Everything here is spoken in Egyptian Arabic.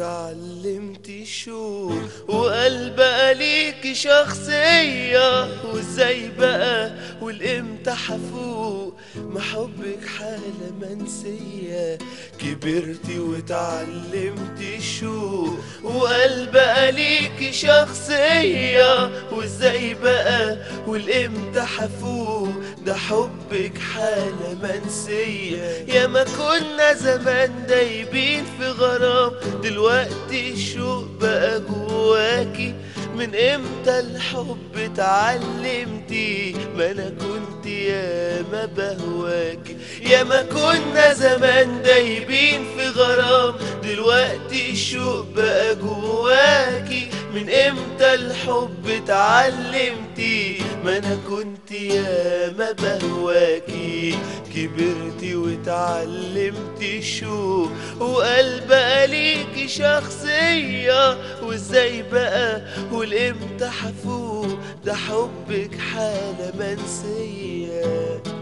واتعلمت شو وقلب بقى ليكي شخصية وازاي بقى والامتى حفوق ما حبك حالة منسية كبرتي واتعلمت شو وقلب بقى ليكي شخصية وازاي بقى والامتى حفوق ده حبك حالة منسية يا ما كنا زمان دايبين في غرام دلوقتي الشوق بقى جواكي من امتى الحب اتعلمتي ما انا كنت يا ما بهواكي يا ما كنا زمان دايبين في غرام دلوقتي الشوق بقى جواكي من امتى الحب اتعلمتي ما انا كنت يا ما بهواكي كبرتي واتعلمت شو وقلب بقى ليكي شخصية وازاي بقى والامتى حفوق ده حبك حالة منسية